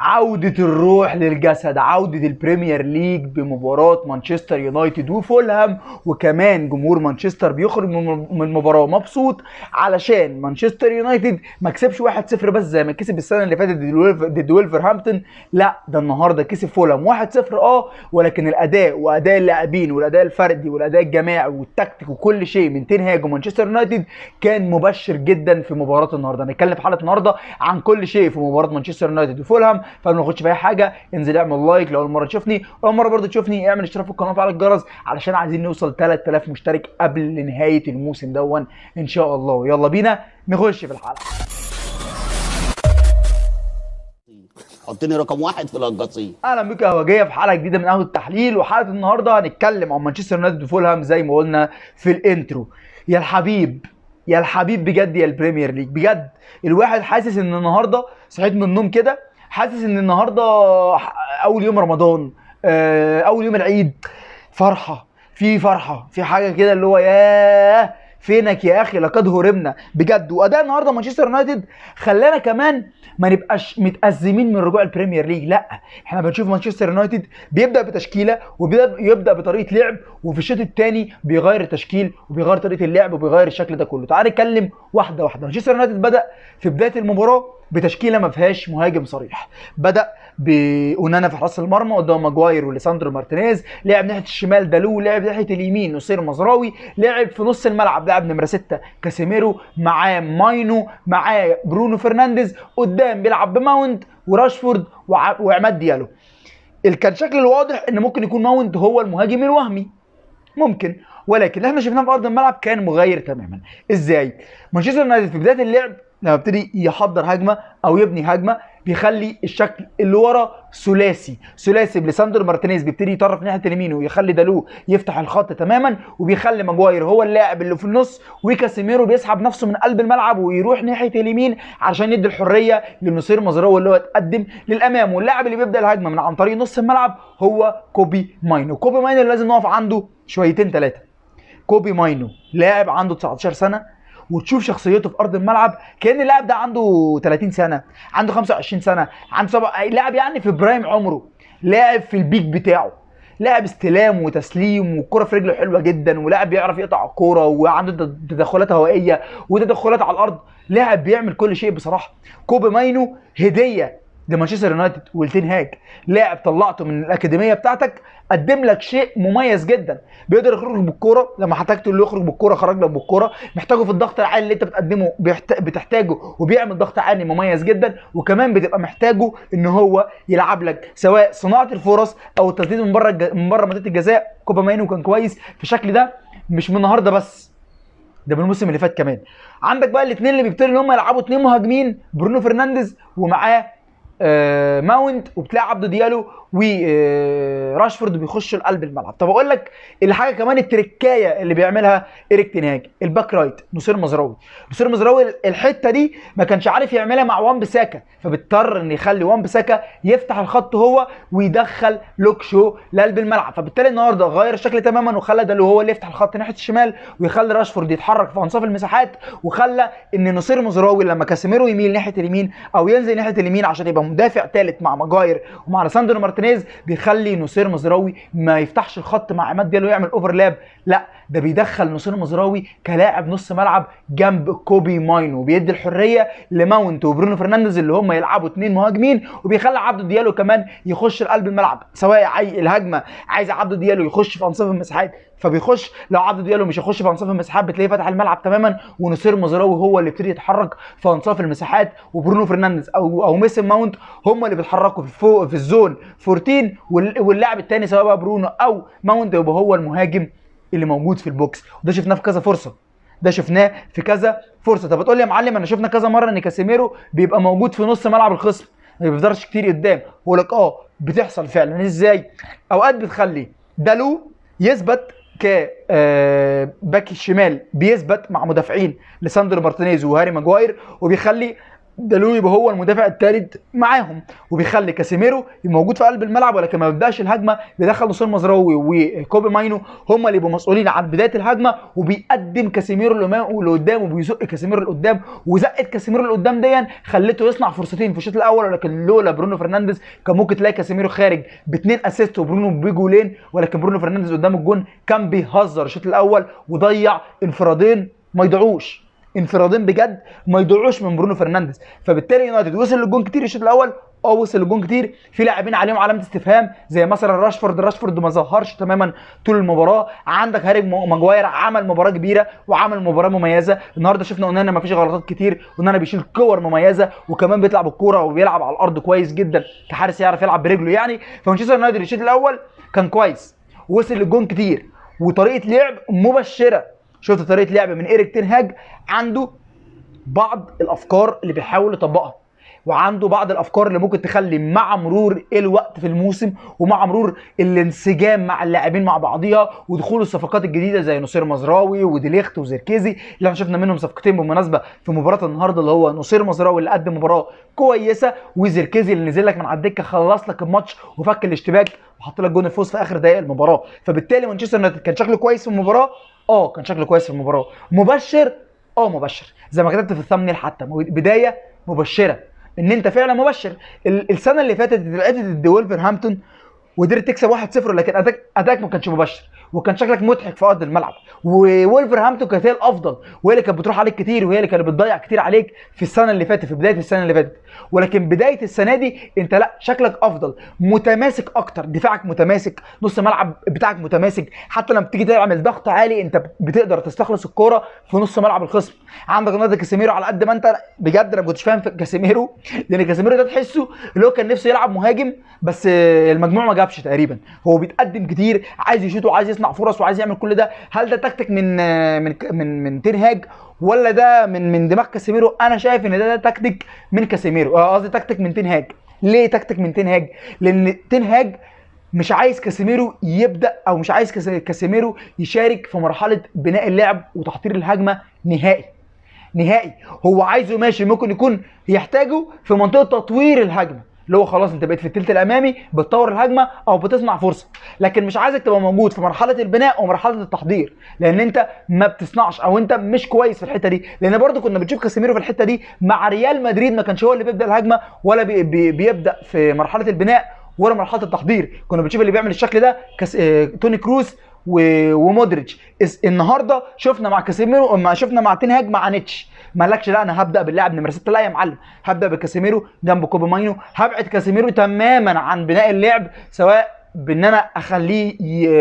عودة الروح للجسد عودة البريمير ليج بمباراة مانشستر يونايتد وفولهام وكمان جمهور مانشستر بيخرج من من المباراة مبسوط علشان مانشستر يونايتد ما كسبش 1-0 بس زي ما كسب السنة اللي فاتت ضد ولف- ضد ولفرهامبتون لا ده النهارده كسب فولهام 1-0 اه ولكن الاداء واداء اللاعبين والاداء الفردي والاداء الجماعي والتكتيك وكل شيء من تين هاج ومانشستر يونايتد كان مبشر جدا في مباراة النهارده هنتكلم في حلقة النهارده عن كل شيء في مباراة مانشستر يونايتد وفولهام فما ناخدش في اي حاجه انزل اعمل لايك لو اول مره تشوفني واول مره برضه تشوفني اعمل اشتراك في القناه وفعل الجرس علشان عايزين نوصل 3000 مشترك قبل نهايه الموسم دون ان شاء الله يلا بينا نخش في الحلقه حطني رقم واحد في القصيم اهلا بك يا هواجيه في حلقه جديده من قهوه التحليل وحلقه النهارده هنتكلم عن مانشستر يونايتد وفولهام زي ما قلنا في الانترو يا الحبيب يا الحبيب بجد يا البريمير ليج بجد الواحد حاسس ان النهارده صحيت من النوم كده حاسس ان النهارده اول يوم رمضان آه، اول يوم العيد فرحه في فرحه في حاجه كده اللي هو ياه فينك يا اخي لقد هرمنا بجد واداء النهارده مانشستر يونايتد خلانا كمان ما نبقاش متأزمين من رجوع البريمير ليج لا احنا بنشوف مانشستر يونايتد بيبدا بتشكيله وبيبدا يبدا بطريقه لعب وفي الشوط الثاني بيغير التشكيل وبيغير طريقه اللعب وبيغير الشكل ده كله تعال نتكلم واحده واحده مانشستر يونايتد بدا في بدايه المباراه بتشكيله ما فيهاش مهاجم صريح بدا باونانا في حراس المرمى قدام ماجواير وليساندرو مارتينيز لعب ناحيه الشمال دالو لعب ناحيه اليمين نصير مزراوي لعب في نص الملعب لعب نمره 6 كاسيميرو معاه ماينو معاه برونو فرنانديز قدام بيلعب بماونت وراشفورد وع- وعماد ديالو ال- كان شكل الواضح ان ممكن يكون ماونت هو المهاجم الوهمي ممكن ولكن اللي احنا شفناه في ارض الملعب كان مغاير تماما ازاي مانشستر يونايتد في بدايه اللعب لما ابتدي يحضر هجمه او يبني هجمه بيخلي الشكل اللي ورا ثلاثي ثلاثي بليساندرو مارتينيز بيبتدي يطرف ناحيه اليمين ويخلي دالو يفتح الخط تماما وبيخلي ماجواير هو اللاعب اللي في النص وكاسيميرو بيسحب نفسه من قلب الملعب ويروح ناحيه اليمين عشان يدي الحريه لنصير مزراوي اللي هو يتقدم للامام واللاعب اللي بيبدا الهجمه من عن طريق نص الملعب هو كوبي ماينو كوبي ماينو اللي لازم نقف عنده شويتين ثلاثه كوبي ماينو لاعب عنده 19 سنه وتشوف شخصيته في ارض الملعب كان اللاعب ده عنده 30 سنه عنده 25 سنه عنده سبع لاعب يعني في برايم عمره لاعب في البيك بتاعه لاعب استلام وتسليم والكره في رجله حلوه جدا ولاعب بيعرف يقطع الكوره وعنده تد- تدخلات هوائيه وتدخلات على الارض لاعب بيعمل كل شيء بصراحه كوبي ماينو هديه لمانشستر يونايتد والتين هاج لاعب طلعته من الاكاديميه بتاعتك قدم لك شيء مميز جدا بيقدر يخرج بالكوره لما احتاجته اللي يخرج بالكوره خرج لك بالكوره محتاجه في الضغط العالي اللي انت بتقدمه بيحت... بتحتاجه وبيعمل ضغط عالي مميز جدا وكمان بتبقى محتاجه ان هو يلعب لك سواء صناعه الفرص او التسديد من بره الج... من بره منطقه الجزاء كوبا ماينو كان كويس في الشكل ده مش من النهارده بس ده من الموسم اللي فات كمان عندك بقى الاثنين اللي بيبتدوا ان هم يلعبوا اثنين مهاجمين برونو فرنانديز ومعاه آه ماونت وبتلاقي عبدو ديالو وراشفورد بيخشوا لقلب الملعب طب اقول لك الحاجه كمان التركايه اللي بيعملها ايريك تنهاج الباك رايت نصير مزراوي نصير مزراوي الحته دي ما كانش عارف يعملها مع وان بساكا فبيضطر ان يخلي وان بساكا يفتح الخط هو ويدخل لوك شو لقلب الملعب فبالتالي النهارده غير الشكل تماما وخلى دالو هو اللي يفتح الخط ناحيه الشمال ويخلي راشفورد يتحرك في انصاف المساحات وخلى ان نصير مزراوي لما كاسيميرو يميل ناحيه اليمين او ينزل ناحيه اليمين عشان يبقى مدافع ثالث مع ماجاير ومع لساندرو مارتينيز بيخلي نصير مزراوي ما يفتحش الخط مع عماد ديالو يعمل اوفرلاب لا ده بيدخل نصير مزراوي كلاعب نص ملعب جنب كوبي ماينو بيدي الحريه لماونت وبرونو فرنانديز اللي هم يلعبوا اثنين مهاجمين وبيخلي عبدو ديالو كمان يخش لقلب الملعب سواء عاي الهجمه عايز عبدو ديالو يخش في انصاف المساحات فبيخش لو عبدو ديالو مش هيخش في انصاف المساحات بتلاقيه فتح الملعب تماما ونصير مزراوي هو اللي يبتدي يتحرك في انصاف المساحات وبرونو فرنانديز او او ميسن ماونت هم اللي بيتحركوا في فوق في الزون 14 وال- واللاعب الثاني سواء بقى برونو او ماونت يبقى هو المهاجم اللي موجود في البوكس وده شفناه في كذا فرصه ده شفناه في كذا فرصه طب بتقول لي يا معلم انا شفنا كذا مره ان كاسيميرو بيبقى موجود في نص ملعب الخصم ما بيفضلش كتير قدام بقول لك اه بتحصل فعلا ازاي اوقات بتخلي دالو يثبت ك آه، باك الشمال بيثبت مع مدافعين لساندرو مارتينيز وهاري ماجواير وبيخلي دالو يبقى هو المدافع الثالث معاهم وبيخلي كاسيميرو يبقى موجود في قلب الملعب ولكن ما بيبداش الهجمه بيدخل نصير مزراوي وكوبي ماينو هم اللي يبقوا مسؤولين عن بدايه الهجمه وبيقدم كاسيميرو اللي قدام وبيزق كاسيميرو لقدام وزقه كاسيميرو لقدام دي خلته يصنع فرصتين في الشوط الاول ولكن لولا برونو فرنانديز كان ممكن تلاقي كاسيميرو خارج باثنين اسيست وبرونو بجولين ولكن برونو فرنانديز قدام الجون كان بيهزر الشوط الاول وضيع انفرادين ما يضيعوش انفرادين بجد ما يضيعوش من برونو فرنانديز فبالتالي يونايتد وصل للجون كتير الشوط الاول اه وصل للجون كتير في لاعبين عليهم علامه استفهام زي مثلا راشفورد راشفورد ما ظهرش تماما طول المباراه عندك هاري ماجواير عمل مباراه كبيره وعمل مباراه مميزه النهارده شفنا قلنا ما فيش غلطات كتير وان بيشيل كور مميزه وكمان بيطلع بالكوره وبيلعب على الارض كويس جدا كحارس يعرف يلعب برجله يعني فمانشستر يونايتد الشوط الاول كان كويس وصل للجون كتير وطريقه لعب مبشره شفت طريقه لعب من ايريك تنهاج عنده بعض الافكار اللي بيحاول يطبقها وعنده بعض الافكار اللي ممكن تخلي مع مرور الوقت في الموسم ومع مرور الانسجام مع اللاعبين مع بعضيها ودخول الصفقات الجديده زي نصير مزراوي وديليخت وزيركيزي اللي احنا شفنا منهم صفقتين بالمناسبه في مباراه النهارده اللي هو نصير مزراوي اللي قدم مباراه كويسه وزيركيزي اللي نزل لك من على الدكه خلص لك الماتش وفك الاشتباك وحط لك جون الفوز في اخر دقائق المباراه فبالتالي مانشستر يونايتد كان شكله كويس في المباراه اه كان شكله كويس في المباراه مبشر اه مبشر زي ما كتبت في الثامنيل حتى بدايه مبشره ان انت فعلا مبشر السنه اللي فاتت اتلعبت ضد وولفرهامبتون وقدرت تكسب 1-0 لكن اداك اداك ما كانش مبشر وكان شكلك مضحك في ارض الملعب وولفرهامبتون كانت هي الافضل وهي اللي كانت بتروح عليك كتير وهي اللي كانت بتضيع كتير عليك في السنه اللي فاتت في بدايه السنه اللي فاتت ولكن بدايه السنه دي انت لا شكلك افضل متماسك اكتر دفاعك متماسك نص الملعب بتاعك متماسك حتى لما بتيجي تعمل ضغط عالي انت بتقدر تستخلص الكوره في نص ملعب الخصم عندك النهارده كاسيميرو على قد ما انت بجد انا ما كنتش فاهم في كاسيميرو لان كاسيميرو ده تحسه اللي هو كان نفسه يلعب مهاجم بس المجموع ما جابش تقريبا هو بيتقدم كتير عايز يشوط وعايز يصنع فرص وعايز يعمل كل ده هل ده تكتيك من من من من تنهاج ولا ده من من دماغ كاسيميرو انا شايف ان ده, ده تكتيك من كاسيميرو قصدي تكتيك من تنهاج ليه تكتيك من تنهاج لان تنهاج مش عايز كاسيميرو يبدا او مش عايز كاسيميرو يشارك في مرحله بناء اللعب وتحضير الهجمه نهائي نهائي هو عايزه ماشي ممكن يكون يحتاجه في منطقه تطوير الهجمه اللي هو خلاص انت بقيت في الثلث الامامي بتطور الهجمه او بتصنع فرصه لكن مش عايزك تبقى موجود في مرحله البناء ومرحله التحضير لان انت ما بتصنعش او انت مش كويس في الحته دي لان برضو كنا بنشوف كاسيميرو في الحته دي مع ريال مدريد ما كانش هو اللي بيبدا الهجمه ولا بي بي بيبدا في مرحله البناء ولا مرحله التحضير كنا بنشوف اللي بيعمل الشكل ده كاس... اه... توني كروس و... ومودريتش النهارده شفنا مع كاسيميرو ما شفنا مع تنهاج ما عانتش مالكش لا انا هبدا باللاعب نمره 6 لا يا معلم هبدا بكاسيميرو جنب كوبي ماينو هبعد كاسيميرو تماما عن بناء اللعب سواء بان انا اخليه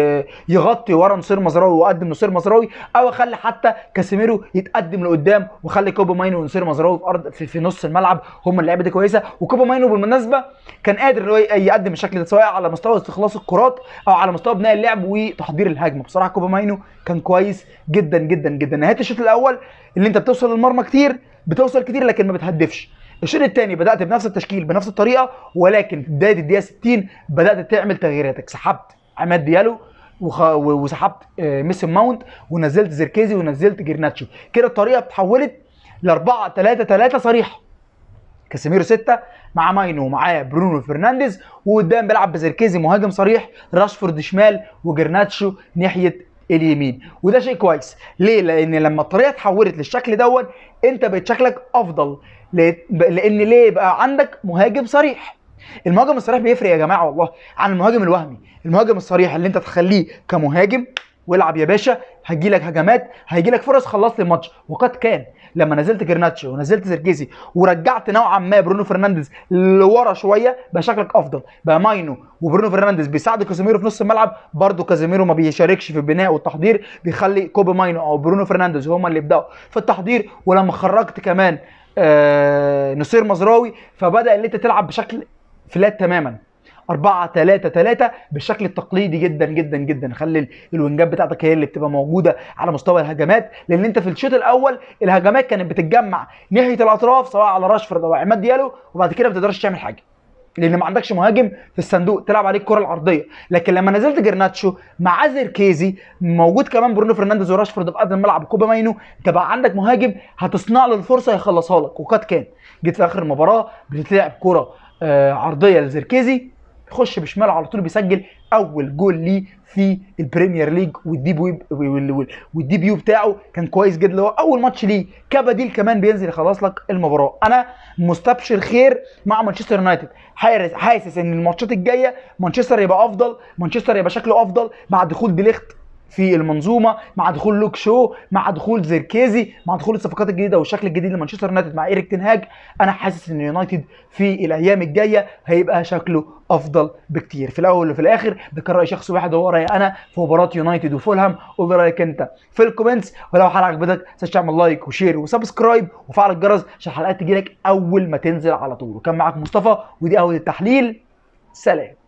يغطي ورا نصير مزراوي واقدم نصير مزراوي او اخلي حتى كاسيميرو يتقدم لقدام واخلي كوبي ماينو ونصير مزراوي في ارض في, في نص الملعب هم اللعيبه دي كويسه وكوبي ماينو بالمناسبه كان قادر ان هو يقدم الشكل ده سواء على مستوى استخلاص الكرات او على مستوى بناء اللعب وتحضير الهجمه بصراحه كوبي ماينو كان كويس جدا جدا جدا نهايه الشوط الاول اللي انت بتوصل للمرمى كتير بتوصل كتير لكن ما بتهدفش الشوط الثاني بدات بنفس التشكيل بنفس الطريقه ولكن في بدايه الدقيقه 60 بدات تعمل تغييراتك سحبت عماد ديالو وخ... وسحبت ميسن ماونت ونزلت زيركيزي ونزلت جرناتشو كده الطريقه اتحولت ل 4 3 3 صريحه كاسيميرو 6 مع ماينو ومعاه برونو فرنانديز وقدام بيلعب بزيركيزي مهاجم صريح راشفورد شمال وجرناتشو ناحيه اليمين وده شيء كويس ليه لان لما الطريقه اتحولت للشكل دون انت بقت شكلك افضل لان ليه بقى عندك مهاجم صريح المهاجم الصريح بيفرق يا جماعه والله عن المهاجم الوهمي المهاجم الصريح اللي انت تخليه كمهاجم والعب يا باشا هيجي لك هجمات هيجي لك فرص خلصت الماتش وقد كان لما نزلت جرناتشو ونزلت سيركيزي ورجعت نوعا ما برونو فرنانديز لورا شويه بقى شكلك افضل بقى ماينو وبرونو فرنانديز بيساعدوا كازيميرو في نص الملعب برده كازيميرو ما بيشاركش في البناء والتحضير بيخلي كوبي ماينو او برونو فرنانديز هم اللي يبداوا في التحضير ولما خرجت كمان آه نصير مزراوي فبدا اللي انت تلعب بشكل فلات تماما 4 3 3 بالشكل التقليدي جدا جدا جدا خلي الوينجات بتاعتك هي اللي بتبقى موجوده على مستوى الهجمات لان انت في الشوط الاول الهجمات كانت بتتجمع ناحيه الاطراف سواء على راشفورد او عماد ديالو وبعد كده ما بتقدرش تعمل حاجه لان ما عندكش مهاجم في الصندوق تلعب عليه الكره العرضيه لكن لما نزلت جرناتشو مع زيركيزي موجود كمان برونو فرنانديز وراشفورد في قلب الملعب وكوبا ماينو انت بقى عندك مهاجم هتصنع له الفرصه يخلصها لك وقد كان جيت في اخر المباراه بتتلعب كره آه عرضيه لزيركيزي يخش بشماله على طول بيسجل اول جول ليه في البريمير ليج والديبيو والديبيو بتاعه كان كويس جدا اللي هو اول ماتش ليه كبديل كمان بينزل يخلص لك المباراه انا مستبشر خير مع مانشستر يونايتد حارس حاسس ان الماتشات الجايه مانشستر يبقى افضل مانشستر يبقى شكله افضل مع دخول ديليخت في المنظومه مع دخول لوك شو مع دخول زيركيزي مع دخول الصفقات الجديده والشكل الجديد لمانشستر يونايتد مع ايريك تنهاج انا حاسس ان يونايتد في الايام الجايه هيبقى شكله افضل بكتير في الاول وفي الاخر ده كان راي شخص واحد وهو رايي انا في مباراه يونايتد وفولهام قول لي رايك انت في الكومنتس ولو الحلقه عجبتك تنساش تعمل لايك وشير وسبسكرايب وفعل الجرس عشان الحلقات تجيلك اول ما تنزل على طول وكان معاك مصطفى ودي قهوه التحليل سلام